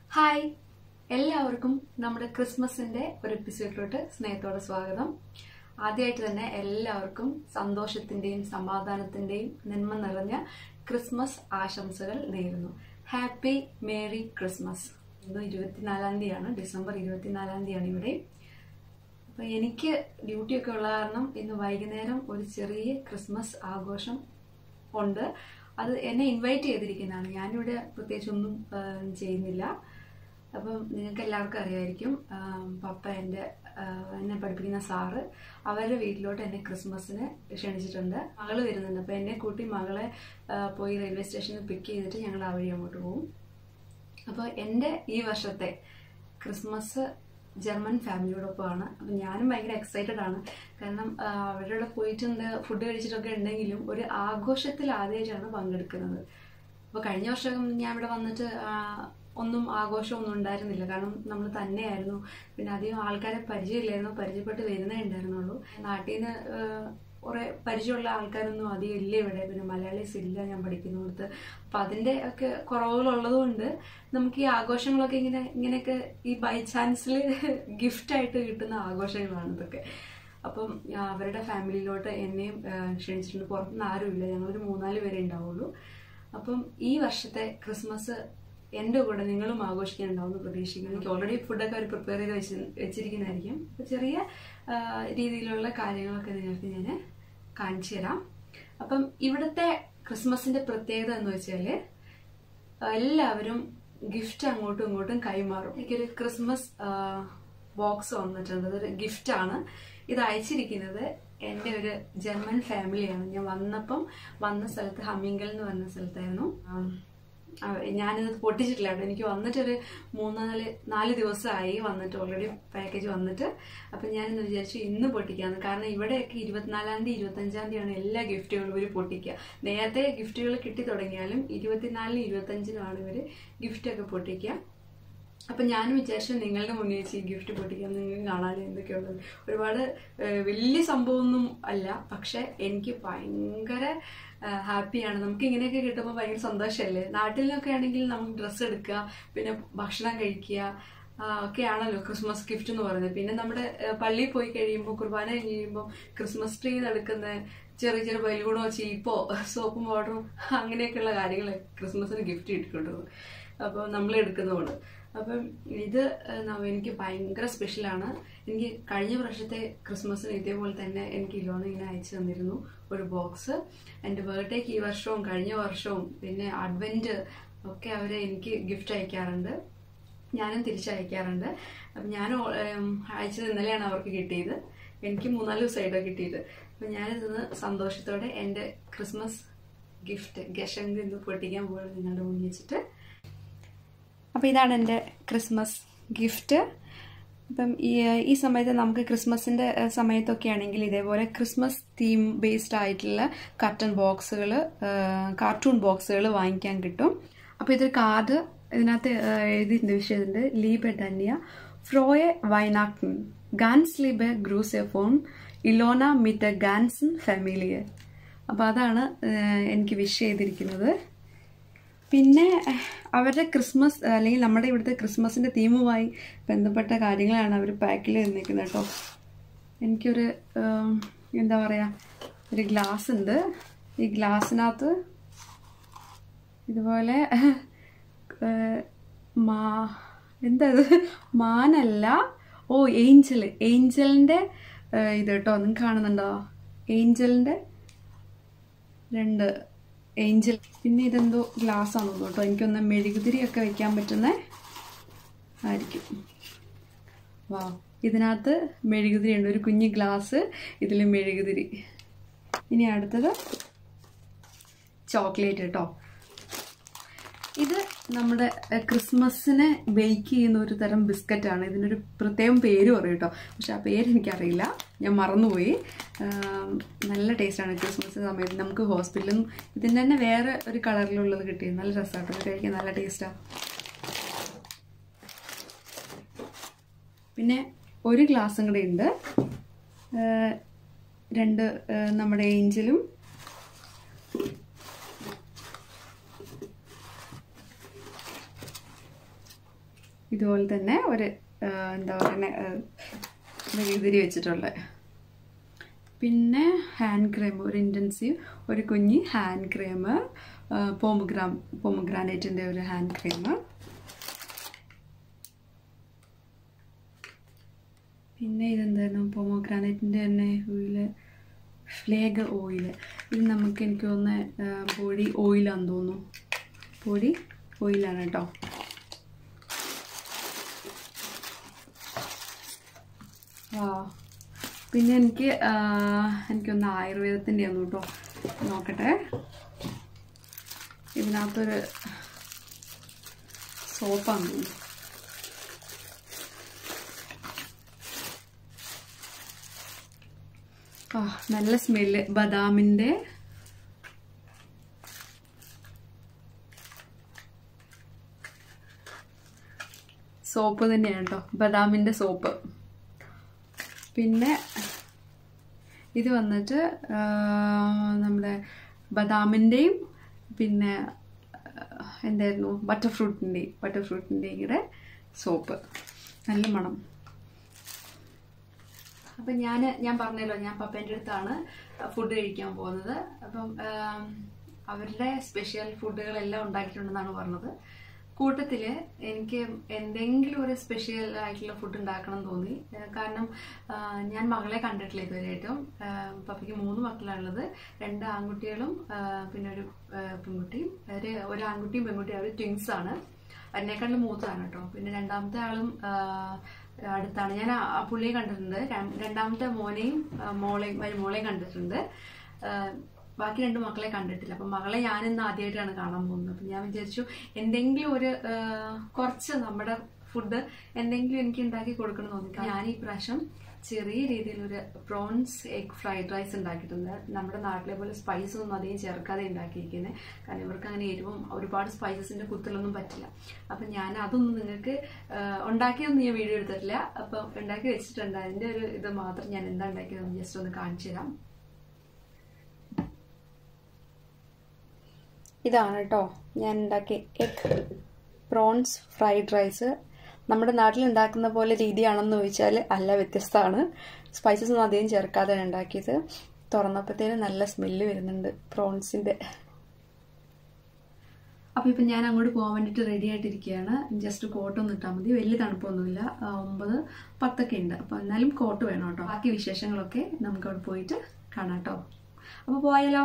Hi എല്ലാവർക്കും നമ്മുടെ ക്രിസ്മസിന്റെ ഒരു എപ്പിസോഡിലോട്ട് സ്നേഹത്തോടെ സ്വാഗതം ആദ്യമായിട്ട് തന്നെ എല്ലാവർക്കും സന്തോഷത്തിന്റെയും സമാധാനത്തിന്റെയും നന്മ നിറഞ്ഞ ക്രിസ്മസ് ആശംസകൾ നേരുന്നു ഹാപ്പി മേരി ക്രിസ്മസ് ഇന്ന് ഇരുപത്തിനാലാം തീയതിയാണ് ഡിസംബർ ഇരുപത്തിനാലാം തീയതിയാണ് ഇവിടെ അപ്പൊ എനിക്ക് ഡ്യൂട്ടി ഒക്കെ ഉള്ള കാരണം ഇന്ന് വൈകുന്നേരം ഒരു ചെറിയ ക്രിസ്മസ് ആഘോഷം ഉണ്ട് അത് എന്നെ ഇൻവൈറ്റ് ചെയ്തിരിക്കുന്നതാണ് ഞാനിവിടെ പ്രത്യേകിച്ച് ഒന്നും ആ, ചെയ്യുന്നില്ല അപ്പം നിങ്ങൾക്ക് എല്ലാവർക്കും അറിയായിരിക്കും ആ, പപ്പ എൻ്റെ ആ, എന്നെ പഠിപ്പിക്കുന്ന സാറ് അവരുടെ വീട്ടിലോട്ട് എന്നെ ക്രിസ്മസിന് ക്ഷണിച്ചിട്ടുണ്ട് മകള് വരുന്നുണ്ട് അപ്പം എന്നെ കൂട്ടി മകളെ ആ, പോയി റെയിൽവേ സ്റ്റേഷനിൽ പിക്ക് ചെയ്തിട്ട് ഞങ്ങൾ ആ വഴി അങ്ങോട്ട് പോകും അപ്പോൾ എൻ്റെ ഈ വർഷത്തെ ക്രിസ്മസ് ജർമ്മൻ ഫാമിലിയോടൊപ്പമാണ് അപ്പം ഞാനും ഭയങ്കര എക്സൈറ്റഡ് ആണ് കാരണം ആ, അവരുടെ കൂടെ പോയിട്ടുണ്ട് ഫുഡ് കഴിച്ചിട്ടൊക്കെ ഉണ്ടെങ്കിലും ഒരു ആഘോഷത്തിൽ ആദ്യമായിട്ടാണ് പങ്കെടുക്കുന്നത് അപ്പോൾ കഴിഞ്ഞ വർഷം ഞാൻ ഇവിടെ വന്നിട്ട് ആ, ഒന്നും ആഘോഷമൊന്നും ഉണ്ടായിരുന്നില്ല കാരണം നമ്മൾ തന്നെയായിരുന്നു പിന്നെ അധികം ആൾക്കാരെ പരിചയമില്ലായിരുന്നു പരിചയപ്പെട്ട് വരുന്നേ ഉണ്ടായിരുന്നുള്ളൂ നാട്ടിൽ നിന്ന് കുറെ പരിചയമുള്ള ആൾക്കാരൊന്നും അധികം ഇല്ല ഇവിടെ പിന്നെ മലയാളീസ് ഇല്ല ഞാൻ പഠിക്കുന്നിടത്ത് അപ്പൊ അതിന്റെ ഒക്കെ കുറവുകളുള്ളത് കൊണ്ട് നമുക്ക് ഈ ആഘോഷങ്ങളൊക്കെ ഇങ്ങനെ ഇങ്ങനെയൊക്കെ ഈ ബൈ ചാൻസിൽ ഗിഫ്റ്റ് ആയിട്ട് കിട്ടുന്ന ആഘോഷങ്ങളാണ് ഇതൊക്കെ അപ്പം ആ, അവരുടെ ഫാമിലിയിലോട്ട് എന്നെയും ആ, ക്ഷണിച്ചിട്ടുണ്ട് പുറത്തുനിന്ന് ആരുമില്ല ഞങ്ങളൊരു മൂന്നാല് പേരെ ഉണ്ടാവുള്ളൂ അപ്പം ഈ വർഷത്തെ ക്രിസ്മസ് എൻ്റെ കൂടെ നിങ്ങളും ആഘോഷിക്കാനുണ്ടാവുമെന്ന് പ്രതീക്ഷിക്കുന്നു എനിക്ക് ഓൾറെഡി ഫുഡൊക്കെ അവർ പ്രിപ്പയർ ചെയ്ത് വെച്ച് വെച്ചിരിക്കുന്നതായിരിക്കും അപ്പോൾ ചെറിയ ആ, രീതിയിലുള്ള കാര്യങ്ങളൊക്കെ നിങ്ങൾക്ക് ഞാൻ കാണിച്ചു തരാം അപ്പം ഇവിടുത്തെ ക്രിസ്മസിന്റെ പ്രത്യേകത എന്ന് വെച്ചാൽ എല്ലാവരും ഗിഫ്റ്റ് അങ്ങോട്ടും ഇങ്ങോട്ടും കൈമാറും എനിക്കൊരു ക്രിസ്മസ് ബോക്സ് വന്നിട്ടുണ്ട് അതൊരു ഗിഫ്റ്റാണ് ഇത് അയച്ചിരിക്കുന്നത് എൻ്റെ ഒരു ജർമ്മൻ ഫാമിലിയാണ് ഞാൻ വന്നപ്പം വന്ന സ്ഥലത്ത് ഹമ്മിങ്കൽ എന്ന് പറഞ്ഞ സ്ഥലത്തായിരുന്നു ആം, ആ, ഞാനിത് പൊട്ടിച്ചിട്ടില്ല കേട്ടോ എനിക്ക് വന്നിട്ടൊരു മൂന്നാല് നാല് ദിവസമായി വന്നിട്ട് ഓൾറെഡി പാക്കേജ് വന്നിട്ട് അപ്പം ഞാനിന്ന് വിചാരിച്ചു ഇന്ന് പൊട്ടിക്കാന്ന് കാരണം ഇവിടെയൊക്കെ ഇരുപത്തിനാലാം തീയതി ഇരുപത്തഞ്ചാം തീയതിയാണ് എല്ലാ ഗിഫ്റ്റുകളും ഇവർ പൊട്ടിക്കുക നേരത്തെ ഗിഫ്റ്റുകൾ കിട്ടി തുടങ്ങിയാലും ഇരുപത്തിനാലിനും ഇരുപത്തഞ്ചിനുമാണ് ഇവർ ഗിഫ്റ്റൊക്കെ പൊട്ടിക്കുക അപ്പം ഞാനും വിചാരിച്ചു നിങ്ങളുടെ മുന്നിൽ വെച്ച് ഈ ഗിഫ്റ്റ് പൊട്ടിക്കാൻ നിങ്ങൾക്ക് കാണാൻ എന്തൊക്കെയുള്ളത് ഒരുപാട് ഏഹ്, വലിയ സംഭവമൊന്നും അല്ല പക്ഷെ എനിക്ക് ഭയങ്കര ഹാപ്പിയാണ് നമുക്ക് ഇങ്ങനെയൊക്കെ കിട്ടുമ്പോൾ ഭയങ്കര സന്തോഷമല്ലേ നാട്ടിലൊക്കെ ആണെങ്കിൽ നമുക്ക് ഡ്രസ്സ് എടുക്കുക പിന്നെ ഭക്ഷണം കഴിക്കുക ആ, ഒക്കെയാണല്ലോ ക്രിസ്മസ് ഗിഫ്റ്റ് എന്ന് പറയുന്നത് പിന്നെ നമ്മുടെ ഏഹ്, പള്ളിയിൽ പോയി കഴിയുമ്പോൾ കുർബാന കഴിഞ്ഞ് കഴിയുമ്പോൾ ക്രിസ്മസ് ട്രീ നടക്കുന്ന ചെറിയ ചെറിയ ബലൂണോ ചീപ്പോ സോപ്പും പൗഡറും അങ്ങനെയൊക്കെയുള്ള കാര്യങ്ങൾ ക്രിസ്മസിന് ഗിഫ്റ്റ് ഇട്ടിട്ടുള്ളത് അപ്പോൾ നമ്മൾ എടുക്കുന്നതുകൊണ്ട് അപ്പം ഇത് ഏഹ്, ന- എനിക്ക് ഭയങ്കര സ്പെഷ്യലാണ് എനിക്ക് കഴിഞ്ഞ വർഷത്തെ ക്രിസ്മസിന് ഇതേപോലെ തന്നെ എനിക്ക് ഇലോണ ഇങ്ങനെ അയച്ചു തന്നിരുന്നു ഒരു ബോക്സ് എൻ്റെ ബർത്ത്ഡേക്ക് ഈ വർഷവും കഴിഞ്ഞ വർഷവും പിന്നെ അഡ്വൻറ്റ് ഒക്കെ അവർ എനിക്ക് ഗിഫ്റ്റ് അയക്കാറുണ്ട് ഞാനും തിരിച്ചയക്കാറുണ്ട് അപ്പം ഞാൻ ഓ- ഏം, അയച്ചത് ഇന്നലെയാണ് അവർക്ക് കിട്ടിയത് എനിക്ക് മൂന്നാല് ദിവസമായിട്ടോ കിട്ടിയത് അപ്പം ഞാനിത് സന്തോഷത്തോടെ എൻ്റെ ക്രിസ്മസ് ഗിഫ്റ്റ് ഗഷങ്ക് ഇന്ന് പൊട്ടിക്കാൻ പോകുന്നത് നിങ്ങളുടെ മുന്നിൽ വെച്ചിട്ട് അപ്പോൾ ഇതാണ് എൻ്റെ ക്രിസ്മസ് ഗിഫ്റ്റ് അപ്പം ഈ ഈ സമയത്ത് നമുക്ക് ക്രിസ്മസിൻ്റെ സമയത്തൊക്കെ ആണെങ്കിൽ ഇതേപോലെ ക്രിസ്മസ് തീം ബേസ്ഡ് ആയിട്ടുള്ള കർട്ടൺ ബോക്സുകൾ കാർട്ടൂൺ ബോക്സുകൾ വാങ്ങിക്കാൻ കിട്ടും അപ്പോൾ ഇതൊരു കാർഡ് ഇതിനകത്ത് ഏഹ്, എഴുതിയിട്ടുണ്ട് വിഷയത്തിൻ്റെ ലീബെ ധന്യ ഫ്രോയെ വൈനാക്ടൻ ഗാൻസ് ലീബെ ഗ്രൂസെ ഫോൺ ഇലോന മിറ്റ ഗാൻസൺ ഫാമിലിയെ അപ്പോൾ അതാണ് ഏഹ്, എനിക്ക് വിഷ് ചെയ്തിരിക്കുന്നത് പിന്നെ ഏഹ്, അവരുടെ ക്രിസ്മസ് അല്ലെങ്കിൽ നമ്മുടെ ഇവിടുത്തെ ക്രിസ്മസിന്റെ തീമുമായി ബന്ധപ്പെട്ട കാര്യങ്ങളാണ് അവർ പാക്കിൽ തന്നിരിക്കുന്നത് കേട്ടോ എനിക്കൊരു ഏം, എന്താ പറയാ ഒരു ഗ്ലാസ് ഉണ്ട് ഈ ഗ്ലാസ്സിനകത്ത് ഇതുപോലെ ഏഹ്, മാ എന്താ ഇത് മാനല്ല ഓ ഏഞ്ചൽ ഏഞ്ചലിന്റെ ഏഹ്, ഇത് കേട്ടോ നിങ്ങൾക്ക് കാണുന്നുണ്ടോ ഏഞ്ചലിന്റെ രണ്ട് ഏഞ്ചൽ പിന്നെ ഇതെന്തോ ഗ്ലാസ് ആണെന്ന് കേട്ടോ എനിക്കൊന്ന് മെഴുകുതിരിയൊക്കെ വെക്കാൻ പറ്റുന്ന ആയിരിക്കും വാ ഇതിനകത്ത് മെഴുകുതിരി ഉണ്ട് ഒരു കുഞ്ഞ് ഗ്ലാസ് ഇതിൽ മെഴുകുതിരി ഇനി അടുത്തത് ചോക്ലേറ്റ് കേട്ടോ ഇത് നമ്മുടെ എഹ്, ക്രിസ്മസിനെ ബേക്ക് ചെയ്യുന്ന ഒരു തരം ബിസ്ക്കറ്റാണ് ഇതിനൊരു പ്രത്യേകം പേര് പറയും കേട്ടോ പക്ഷെ ആ പേര് എനിക്കറിയില്ല ഞാൻ മറന്നുപോയി ആം, നല്ല ടേസ്റ്റാണ് ക്രിസ്മസ് സമയത്ത് നമുക്ക് ഹോസ്പിറ്റലിൽ നിന്നും ഇതിൻ്റെ തന്നെ വേറെ ഒരു കളറിലുള്ളത് കിട്ടി നല്ല രസമാട്ടോ ഇത് കഴിക്കാൻ നല്ല ടേസ്റ്റാണ് പിന്നെ ഒരു ഗ്ലാസും കൂടെ ഉണ്ട് ഏഹ്, രണ്ട് ഏഹ്, നമ്മുടെ ഏഞ്ചലും ഇതുപോലെ തന്നെ ഒരു ആ, എന്താ പറയുക മെഴുകുതിരി വെച്ചിട്ടുള്ളത് പിന്നെ ഹാൻഡ് ക്രീം ഒരു ഇൻറ്റൻസീവ് ഒരു കുഞ്ഞ് ഹാൻഡ് ക്രീം പോമുഗ്രാം പോമുഗ്രാനൈറ്റിൻ്റെ ഒരു ഹാൻഡ് ക്രീം പിന്നെ ഇതെന്തായിരുന്നു പോമോഗ്രാനൈറ്റിൻ്റെ തന്നെ ഓയില് ഫ്ലേഗ് ഓയില് ഇത് നമുക്ക് എനിക്ക് തോന്നുന്ന പൊടി ഓയിലാണെന്ന് തോന്നുന്നു പൊടി ഓയിലാണ് കേട്ടോ ആ പിന്നെ എനിക്ക് ആ, എനിക്കൊന്ന് ആയുർവേദത്തിൻ്റെ ആണ് കേട്ടോ നോക്കട്ടെ ഇതിനകത്തൊരു സോപ്പാണ് തോന്നുന്നു ആ നല്ല സ്മെല്ല് ബദാമിൻ്റെ സോപ്പ് തന്നെയാണ് കേട്ടോ ബദാമിൻ്റെ സോപ്പ് പിന്നെ ഇത് വന്നിട്ട് ആ, നമ്മുടെ ബദാമിൻ്റെയും പിന്നെ ആ, എന്തായിരുന്നു ബട്ടർ ഫ്രൂട്ടിൻ്റെയും ബട്ടർ ഫ്രൂട്ടിൻ്റെയും കൂടെ സോപ്പ് നല്ല മണം അപ്പം ഞാൻ ഞാൻ പറഞ്ഞല്ലോ ഞാൻ പപ്പേൻ്റെ അടുത്താണ് ഫുഡ് കഴിക്കാൻ പോകുന്നത് അപ്പം ആം, അവരുടെ സ്പെഷ്യൽ ഫുഡുകളെല്ലാം ഉണ്ടാക്കിയിട്ടുണ്ടെന്നാണ് പറഞ്ഞത് കൂട്ടത്തിൽ എനിക്ക് എന്തെങ്കിലും ഒരു സ്പെഷ്യൽ ആയിട്ടുള്ള ഫുഡ് ഉണ്ടാക്കണം എന്ന് തോന്നി ആ, കാരണം ആ, ഞാൻ മകളെ കണ്ടിട്ടില്ല ഇതുവരെയായിട്ടും ആ, പപ്പയ്ക്ക് മൂന്ന് മക്കളാണുള്ളത് രണ്ട് ആൺകുട്ടികളും ആ, പിന്നെ ഒരു ആ, പെൺകുട്ടിയും ഒരു ഒരു ആൺകുട്ടിയും പെൺകുട്ടിയും അവർ ട്വിൻസ് ആണ് എന്നെക്കാളും മൂത്തതാണ് കേട്ടോ പിന്നെ രണ്ടാമത്തെ ആളും ആ, അടുത്താണ് ഞാൻ ആ ആ പുള്ളിയെ കണ്ടിട്ടുണ്ട് ര- രണ്ടാമത്തെ മോനെയും ആ, മോളെയും മോളെയും കണ്ടിട്ടുണ്ട് ആ, ബാക്കി രണ്ട് മക്കളെ കണ്ടിട്ടില്ല അപ്പം മകളെ ഞാൻ ഇന്ന് ആദ്യമായിട്ടാണ് കാണാൻ പോകുന്നത് അപ്പം ഞാൻ വിചാരിച്ചു എന്തെങ്കിലും ഒരു ആ, കുറച്ച് നമ്മുടെ ഫുഡ് എന്തെങ്കിലും എനിക്ക് ഉണ്ടാക്കി കൊടുക്കണം എന്ന് തോന്നി ഞാൻ ഈ പ്രാവശ്യം ചെറിയ രീതിയിൽ ഒരു പ്രോൺസ് എഗ് ഫ്രൈഡ് റൈസ് ഉണ്ടാക്കിയിട്ടുണ്ട് നമ്മുടെ നാട്ടിലെ പോലെ സ്പൈസ് ഒന്നും അധികം ചേർക്കാതെ ഉണ്ടാക്കിയിരിക്കുന്നത് കാരണം ഇവർക്ക് അങ്ങനെ എരിവും ഒരുപാട് സ്പൈസസിന്റെ കുത്തലൊന്നും പറ്റില്ല അപ്പം ഞാൻ അതൊന്നും നിങ്ങൾക്ക് ആ, ഉണ്ടാക്കിയതൊന്നും ഞാൻ വീഡിയോ എടുത്തിട്ടില്ല അപ്പം ഉണ്ടാക്കി വെച്ചിട്ടുണ്ട് അതിന്റെ ഒരു ഇത് മാത്രം ഞാൻ എന്താ ഉണ്ടാക്കിയതെന്ന് ജസ്റ്റ് ഒന്ന് കാണിച്ചു തരാം ഇതാണ് കേട്ടോ ഞാൻ ഉണ്ടാക്കിയ എഗ് പ്രോൺസ് ഫ്രൈഡ് റൈസ് നമ്മുടെ നാട്ടിൽ ഉണ്ടാക്കുന്ന പോലെ രീതിയാണെന്ന് ചോദിച്ചാൽ അല്ല വ്യത്യസ്തമാണ് സ്പൈസസ് ഒന്നും അധികം ചേർക്കാതെയാണ് ഉണ്ടാക്കിയത് തുറന്നപ്പോഴത്തേന് നല്ല സ്മെല്ല് വരുന്നുണ്ട് പ്രോൺസിൻ്റെ അപ്പോൾ ഇപ്പം ഞാൻ അങ്ങോട്ട് പോകാൻ വേണ്ടിയിട്ട് റെഡി ആയിട്ടിരിക്കുകയാണ് ജസ്റ്റ് കോട്ടൊന്നും ഇട്ടാൽ മതി വലിയ തണുപ്പൊന്നുമില്ല ആ, ഒമ്പത് പത്തൊക്കെ ഉണ്ട് അപ്പോൾ എന്നാലും കോട്ട് വേണം കേട്ടോ ബാക്കി വിശേഷങ്ങളൊക്കെ നമുക്ക് അവിടെ പോയിട്ട് കാണാം കേട്ടോ അപ്പോൾ പോയാലോ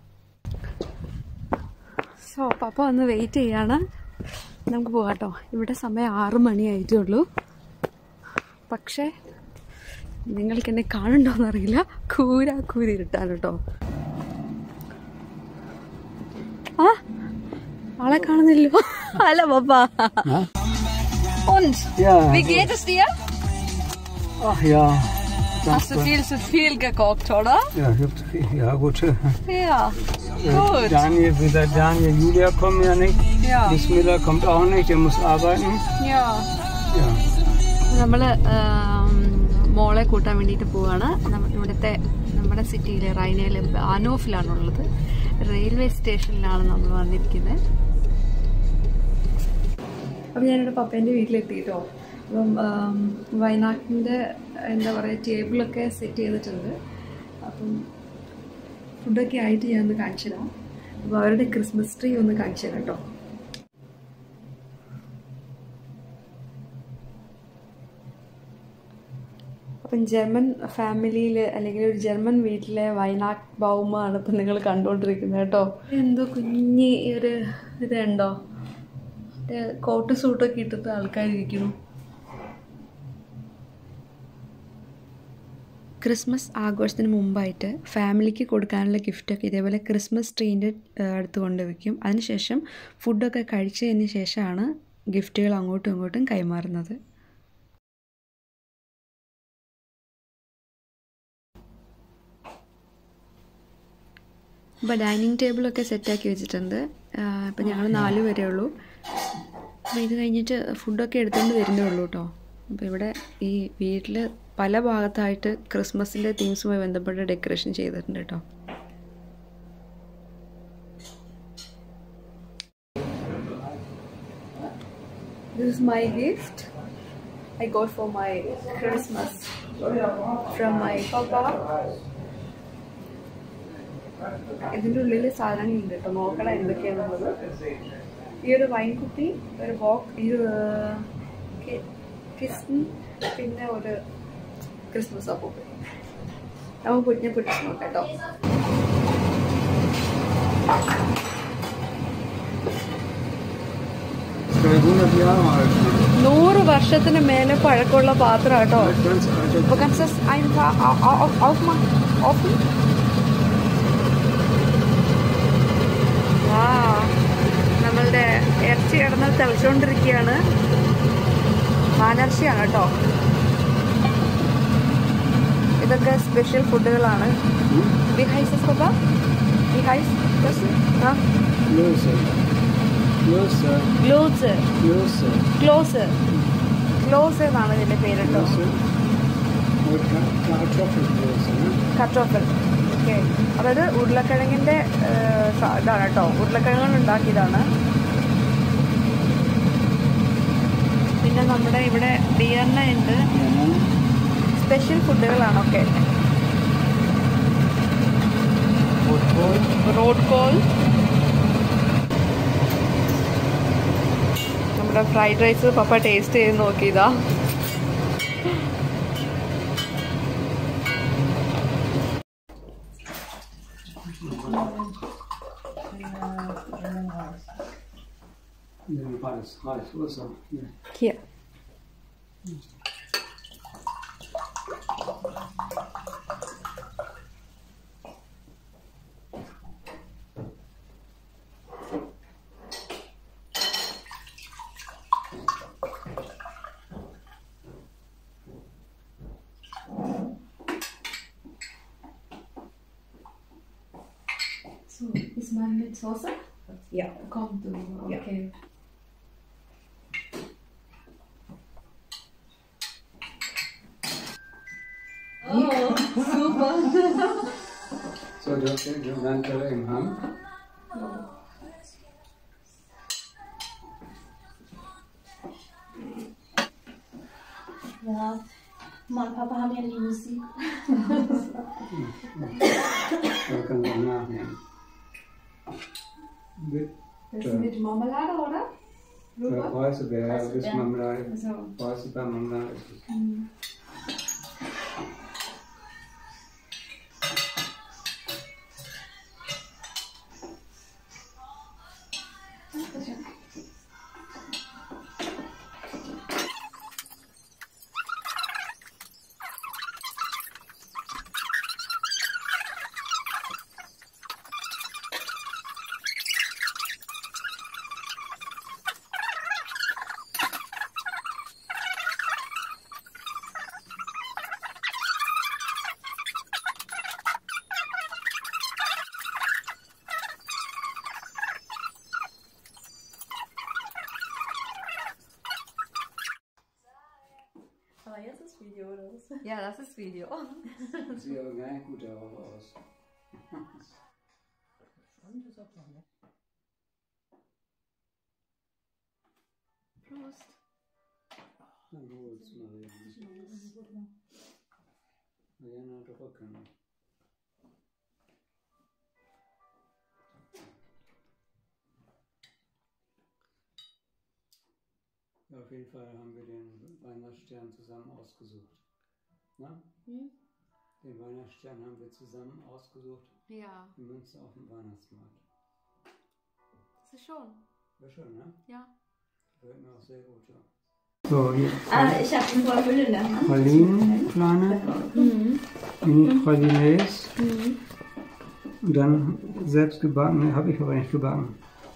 സോ പപ്പ ഒന്ന് വെയിറ്റ് ചെയ്യാണ് നമുക്ക് പോകാം കേട്ടോ ഇവിടെ സമയം ആറ് മണിയായിട്ടേ ഉള്ളൂ പക്ഷേ നിങ്ങൾക്ക് എന്നെ കാണുന്നുണ്ടോന്ന് അറിയില്ല കൂരാ കൂരി ഇരുട്ടാണ് കേട്ടോ ആ ആളെ കാണുന്നില്ലോ അല്ല പപ്പ Und, Ja, wie geht es dir? ach ja. Hast du viel zu viel gekocht, oder? Ja, ich hab zu viel. ja gut. Ja, gut. Daniel, wieder Daniel, Julia kommen ja nicht. Ja, Miss Miller kommt auch nicht, der muss arbeiten. ja. Ja. നമ്മൾ മോളെ കൂട്ടാൻ വേണ്ടിയിട്ട് പോവാണ് നമ്മ- ഇവിടുത്തെ നമ്മുടെ സിറ്റിയിലെ റൈനയിലെ ആനോഫിലാണുള്ളത് railway സ്റ്റേഷനിലാണ് നമ്മൾ വന്നിരിക്കുന്നത് അപ്പം ഞാനിവിടെ പപ്പേൻ്റെ വീട്ടിലെത്തി കേട്ടോ അപ്പം ആം, വയനാട്ടിൻ്റെ എന്താ പറയുക ടേബിളൊക്കെ സെറ്റ് ചെയ്തിട്ടുണ്ട് അപ്പം ഫുഡൊക്കെ ആയിട്ട് ഞാൻ ഒന്ന് കാണിച്ചു തരാം അപ്പോൾ അവരുടെ ക്രിസ്മസ് ട്രീ ഒന്ന് കാണിച്ചു തരാം കേട്ടോ അപ്പം ജർമ്മൻ ഫാമിലിയിൽ അല്ലെങ്കിൽ ഒരു ജർമ്മൻ വീട്ടിലെ വയനാട് ബൗമാണ് ഇപ്പം നിങ്ങൾ കണ്ടുകൊണ്ടിരിക്കുന്നത് കേട്ടോ എന്തോ കുഞ്ഞി ഒരു ഇതുണ്ടോ മറ്റേ കോട്ട് സൂട്ടൊക്കെ ഇട്ടിട്ട് ആൾക്കാരിരിക്കുന്നു ക്രിസ്മസ് ആഘോഷത്തിന് മുമ്പായിട്ട് ഫാമിലിക്ക് കൊടുക്കാനുള്ള ഗിഫ്റ്റൊക്കെ ഇതേപോലെ ക്രിസ്മസ് ട്രീൻ്റെ അടുത്ത് കൊണ്ടുവയ്ക്കും അതിനുശേഷം ഫുഡൊക്കെ കഴിച്ചതിന് ശേഷമാണ് ഗിഫ്റ്റുകൾ അങ്ങോട്ടും ഇങ്ങോട്ടും കൈമാറുന്നത് അപ്പോൾ ഡൈനിങ് ടേബിളൊക്കെ സെറ്റാക്കി വെച്ചിട്ടുണ്ട് ഇപ്പം ഞങ്ങൾ നാല് പേരേ ഉള്ളൂ അപ്പോൾ ഇത് കഴിഞ്ഞിട്ട് ഫുഡൊക്കെ എടുത്തുകൊണ്ട് വരുന്നേ ഉള്ളൂ കേട്ടോ അപ്പോൾ ഇവിടെ ഈ വീട്ടിൽ പല ഭാഗത്തായിട്ട് ക്രിസ്മസിൻ്റെ തീംസുമായി ബന്ധപ്പെട്ട് ഡെക്കറേഷൻ ചെയ്തിട്ടുണ്ട് കേട്ടോ This is my gift I got for my Christmas from my papa. ഇതിൻ്റെ ഉള്ളിൽ സാധനങ്ങളുണ്ട് കേട്ടോ നോക്കണം എന്തൊക്കെയാണെന്നുള്ളത് ഈ ഒരു വൈൻ കുപ്പി ഒരു ബോക്സ് ഈ കിസ്ൻ പിന്നെ ഒരു ക്രിസ്മസ് അപ്പൂപ്പ് നമുക്ക് പൊട്ടിഞ്ഞ പൊട്ടിച്ച് നോക്കാം കേട്ടോ Das ist 100 Jahre alt. നൂറ് വർഷത്തിന് മേലെ പഴക്കമുള്ള പാത്രം കേട്ടോ Ganz alte Du kannst das einfach au- au- au- aufmachen, offen. വാ നമ്മളുടെ ഇറച്ചി കിടന്ന് തിളച്ചുകൊണ്ടിരിക്കുകയാണ് മാനിറച്ചിയാണ് കേട്ടോ ഇതൊക്കെ സ്പെഷ്യൽ ഫുഡുകളാണ് വി ഹൈസ് പപ്പ വി ഹൈസ് ആ Klöße. Klöße. Gloss Klöße. Close close എന്നാണ് ഇതിന്റെ പേര് കേട്ടോ Klöße. Und Ka- Kartoffelklöße. Ne? കട്ടോഫൽ ഓക്കെ അതായത് ഉരുളക്കിഴങ്ങിന്റെ ഏഹ്, സ- ഇതാണ് കേട്ടോ ഉരുളക്കിഴങ്ങ് ഉണ്ടാക്കിയതാണ് പിന്നെ നമ്മുടെ ഇവിടെ ഡിയർണ ഉണ്ട് Ja, ne? സ്പെഷ്യൽ ഫുഡുകളാണൊക്കെ Rotkohl. റോഡ് കോൾ നമ്മുടെ ഫ്രൈഡ് റൈസ് പപ്പ ടേസ്റ്റ് ചെയ്ത് നോക്കിയതാ Ja, Reis. Reis. Wo ist er? Hier. Hier. So, ist man mit Soße? Ja. Kommt du, Ja. okay. Oh, super. So, du hast den Landteller im Hang. Ja. Mama und Papa haben ja die Musik. Da kannst du auch nachnehmen. Mit Das ist mit Marmelade, oder? äh, Preiselbeer, ja, das ist Preiselbeer. Marmelade. So. Preiselbeer, Marmelade ist es. Aber jetzt ist Video oder was? Ja, das ist Video. Das sieht aber gar nicht gut darauf aus. Prost. Na gut, Marianne. Marianne hat Rücken. Ja, auf jeden Fall haben wir den Weihnachtsstern zusammen ausgesucht. Na? Hm? Den Weihnachtsstern haben wir zusammen ausgesucht Ja, in Münster auf dem Weihnachtsmarkt. das ist schon. War schön, ne? Ja. Gefällt mir auch sehr gut, ja. So, hier Ah, ich habe eine voll Hülle in der Hand. Pralinen, kleine, Mini-Pralines. Und dann selbst gebacken, habe ich aber nicht gebacken.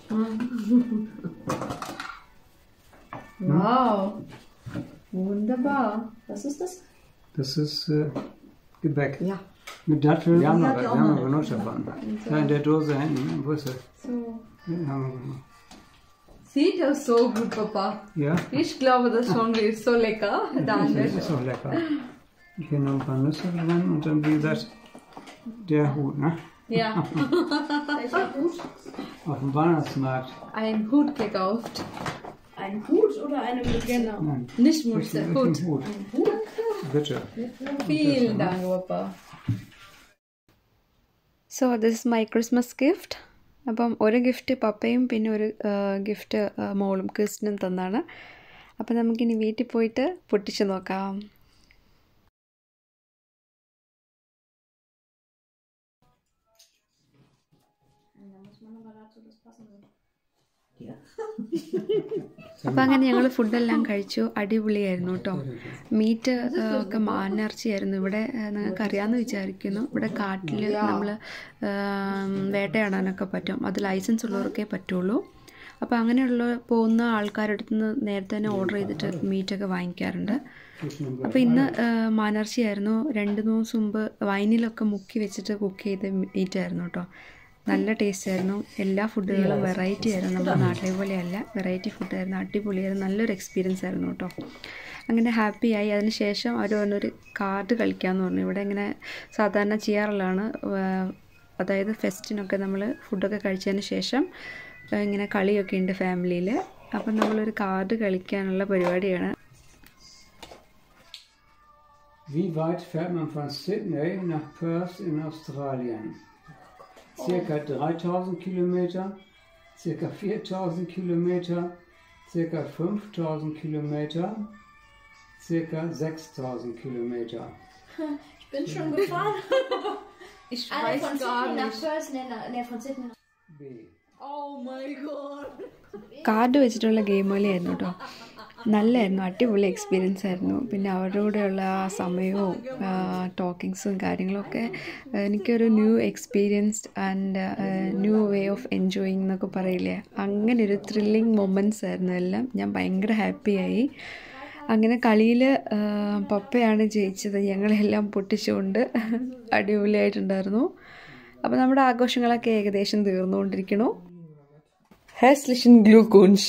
Wow. Wunderbar. Was ist das? Das ist äh, Gebäck. Ja. Mit Datteln. Wir haben noch, Ja, wir die auch haben mal. noch genug davon. Da in der Dose hinten, wo ist sie? So. Ja, haben wir genug. Sieht das so gut, Papa. Ja, Ich glaube, das schon wird so lecker. das Danke. ist auch lecker. Hier noch ein paar Nüsse drin und dann, wie gesagt, der Hut, ne? Ja, Welcher Hut? Auf dem Weihnachtsmarkt. ein Hut gekauft. Ein Hut oder eine Mütze? Genau. Nein. Nicht Mütze, Mit Hut. dem Hut. Bitte. Vielen Dank, Papa. So this is my Christmas gift അപ്പം ഒരു gift പപ്പയും പിന്നെ ഒരു gift മോളും ക്രിസ്റ്റിനും തന്നാണ് അപ്പം നമുക്കിനി വീട്ടിൽ പോയിട്ട് പൊട്ടിച്ച് നോക്കാം അപ്പം അങ്ങനെ ഞങ്ങൾ ഫുഡെല്ലാം കഴിച്ചു അടിപൊളിയായിരുന്നു കേട്ടോ മീറ്റ് ഒക്കെ മാനിറച്ചിയായിരുന്നു ഇവിടെ നിങ്ങൾക്ക് അറിയാമെന്ന് വിചാരിക്കുന്നു ഇവിടെ കാട്ടിൽ നമ്മൾ വേട്ടയാടാനൊക്കെ പറ്റും അത് ലൈസൻസ് ഉള്ളവർക്കേ പറ്റുള്ളൂ അപ്പോൾ അങ്ങനെയുള്ള പോകുന്ന ആൾക്കാരുടെ അടുത്ത് നിന്ന് നേരത്തെ തന്നെ ഓർഡർ ചെയ്തിട്ട് മീറ്റൊക്കെ വാങ്ങിക്കാറുണ്ട് അപ്പോൾ ഇന്ന് മാനർച്ചിയായിരുന്നു രണ്ട് ദിവസം മുമ്പ് വൈനിലൊക്കെ മുക്കി വെച്ചിട്ട് കുക്ക് ചെയ്ത മീറ്റ് ആയിരുന്നു കേട്ടോ നല്ല ടേസ്റ്റ് ആയിരുന്നു എല്ലാ ഫുഡുകളും വെറൈറ്റി ആയിരുന്നു നമ്മുടെ നാട്ടിലെ പോലെയല്ല വെറൈറ്റി ഫുഡായിരുന്നു അടിപൊളിയായിരുന്നു നല്ലൊരു എക്സ്പീരിയൻസ് ആയിരുന്നു കേട്ടോ അങ്ങനെ ഹാപ്പിയായി അതിന് ശേഷം അവർ പറഞ്ഞൊരു കാർഡ് കളിക്കാമെന്ന് പറഞ്ഞു ഇവിടെ ഇങ്ങനെ സാധാരണ ചെയ്യാറുള്ളതാണ് വേ- അതായത് ഫെസ്റ്റിനൊക്കെ നമ്മൾ ഫുഡൊക്കെ കഴിച്ചതിന് ശേഷം ഏഹ് ഇങ്ങനെ കളിയൊക്കെ ഉണ്ട് ഫാമിലിയിൽ അപ്പം നമ്മളൊരു കാർഡ് കളിക്കാനുള്ള പരിപാടിയാണ് Wie weit fährt man von Sydney nach Perth in Australien? Circa 3000 Kilometer, circa 4000 Kilometer, circa 5000 Kilometer, circa 6000 Kilometer. Ich bin schon gefahren. Ich Ah, nee, von Sydney nach Perth, nee, na- nee, von Sydney nach... B. Oh mein Gott. Card വെച്ചിട്ടുള്ള game കളിയായിരുന്നു കേട്ടോ നല്ലായിരുന്നു അടിപൊളി experience ആയിരുന്നു പിന്നെ അവരുടെ കൂടെയുള്ള ആ സമയവും ടോക്കിങ്സും കാര്യങ്ങളൊക്കെ ആ, എനിക്കൊരു new experience and new way of enjoying എന്നൊക്കെ പറയില്ലേ അങ്ങനെ ഒരു ത്രില്ലിങ് മൊമെൻറ്റ്സ് ആയിരുന്നു എല്ലാം ഞാൻ ഭയങ്കര ഹാപ്പിയായി അങ്ങനെ കളിയിൽ പപ്പയാണ് ജയിച്ചത് ഞങ്ങളെല്ലാം പൊട്ടിച്ചുകൊണ്ട് അടിപൊളിയായിട്ടുണ്ടായിരുന്നു അപ്പോൾ നമ്മുടെ ആഘോഷങ്ങളൊക്കെ ഏകദേശം തീർന്നുകൊണ്ടിരിക്കണു Herzlichen Glückwunsch.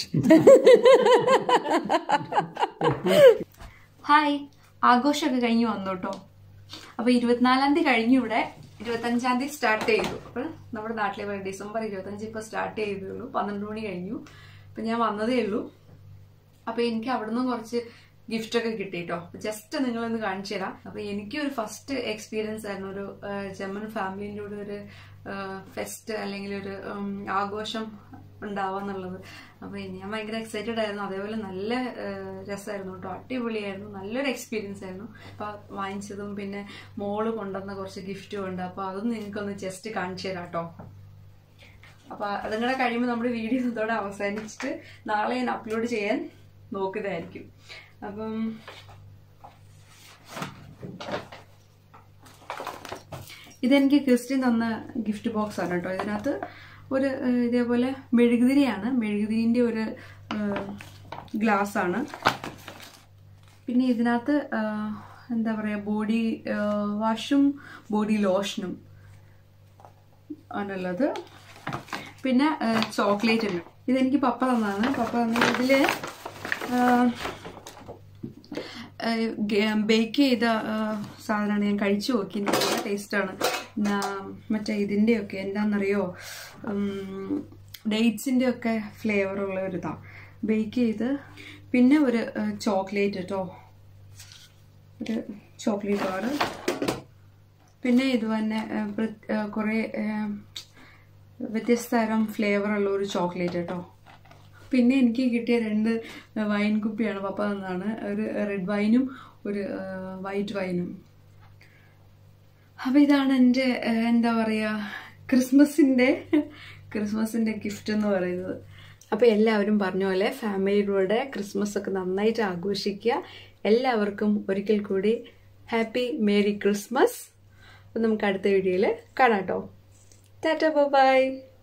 ഹായ് ആഘോഷമൊക്കെ കഴിഞ്ഞ് വന്നു കേട്ടോ അപ്പൊ ഇരുപത്തിനാലാം തീയതി കഴിഞ്ഞു ഇവിടെ ഇരുപത്തഞ്ചാം തീയതി സ്റ്റാർട്ട് ചെയ്തു അപ്പൊ നമ്മുടെ നാട്ടിലെ പോലെ ഡിസംബർ ഇരുപത്തഞ്ച് ഇപ്പൊ സ്റ്റാർട്ട് ചെയ്തേ ഉള്ളൂ പന്ത്രണ്ട് മണി കഴിഞ്ഞു അപ്പൊ ഞാൻ വന്നതേ ഉള്ളൂ അപ്പൊ എനിക്ക് അവിടുന്ന് കുറച്ച് ഗിഫ്റ്റ് ഒക്കെ കിട്ടി കേട്ടോ ജസ്റ്റ് നിങ്ങളൊന്ന് കാണിച്ചു തരാം അപ്പൊ എനിക്ക് ഒരു ഫസ്റ്റ് എക്സ്പീരിയൻസ് ആയിരുന്നു ഒരു ആ, ജർമ്മൻ ഫാമിലിൻ്റെ കൂടെ ഒരു ഫെസ്റ്റ് അല്ലെങ്കിൽ ഒരു ഉം, ആഘോഷം ഉണ്ടാവാന്നുള്ളത് അപ്പൊ ഞാൻ ഭയങ്കര എക്സൈറ്റഡ് ആയിരുന്നു അതേപോലെ നല്ല ആ, രസമായിരുന്നു കേട്ടോ അടിപൊളിയായിരുന്നു നല്ലൊരു എക്സ്പീരിയൻസ് ആയിരുന്നു അപ്പൊ വാങ്ങിച്ചതും പിന്നെ മോള് കൊണ്ടുവന്ന കുറച്ച് ഗിഫ്റ്റും ഉണ്ട് അപ്പൊ അതും നിങ്ങൾക്കൊന്ന് ജസ്റ്റ് കാണിച്ചു തരാം കേട്ടോ അപ്പൊ അതും കൂടെ കഴിയുമ്പോൾ നമ്മുടെ വീഡിയോ ഇതോടെ അവസാനിച്ചിട്ട് നാളെ ഞാൻ അപ്ലോഡ് ചെയ്യാൻ നോക്കുന്നതായിരിക്കും അപ്പം ഇതെനിക്ക് ക്രിസ്ത്യൻ തന്ന ഗിഫ്റ്റ് ബോക്സ് ആണ് കേട്ടോ ഇതിനകത്ത് ഒരു ഏഹ്, ഇതേപോലെ മെഴുകുതിരിയാണ് മെഴുകുതിരിൻ്റെ ഒരു ഗ്ലാസ് ആണ് പിന്നെ ഇതിനകത്ത് ഏഹ്, എന്താ പറയുക ബോഡി വാഷും ബോഡി ലോഷനും ആണുള്ളത് പിന്നെ ചോക്ലേറ്റ് ഉണ്ട് ഇതെനിക്ക് പപ്പ തന്നതാണ് പപ്പ തന്നത് ഇതില് ബേക്ക് ചെയ്ത സാധനമാണ് ഞാൻ കഴിച്ചു നോക്കി നല്ല ടേസ്റ്റാണ് മറ്റേ ഇതിൻ്റെയൊക്കെ എന്താണെന്നറിയോ ഡേറ്റ്സിൻ്റെ ഒക്കെ ഫ്ലേവർ ഉള്ള ഒരു ഇതാ ബേക്ക് ചെയ്ത് പിന്നെ ഒരു ചോക്ലേറ്റ് കേട്ടോ ഒരു ചോക്ലേറ്റ് ബാറ് പിന്നെ ഇത് തന്നെ ഏഹ്, പ്രത്- ഏഹ്, കുറേ ഏഹ്, വ്യത്യസ്ത തരം ഫ്ലേവർ ഉള്ള ഒരു ചോക്ലേറ്റ് കേട്ടോ പിന്നെ എനിക്ക് കിട്ടിയ രണ്ട് വൈൻ കുപ്പിയാണ് പപ്പ തന്നതാണ് ഒരു റെഡ് വൈനും ഒരു വൈറ്റ് വൈനും അപ്പൊ ഇതാണ് എൻ്റെ ഏഹ്, എന്താ പറയാ ക്രിസ്മസിന്റെ ക്രിസ്മസിന്റെ ഗിഫ്റ്റ് എന്ന് പറയുന്നത് അപ്പൊ എല്ലാവരും പറഞ്ഞ പോലെ ഫാമിലിയുടെ ക്രിസ്മസ് ഒക്കെ നന്നായിട്ട് ആഘോഷിക്കുക എല്ലാവർക്കും ഒരിക്കൽ കൂടി ഹാപ്പി മേരി ക്രിസ്മസ് അപ്പൊ നമുക്ക് അടുത്ത വീഡിയോയിൽ കാണാം കേട്ടോ ടാറ്റ ബൈ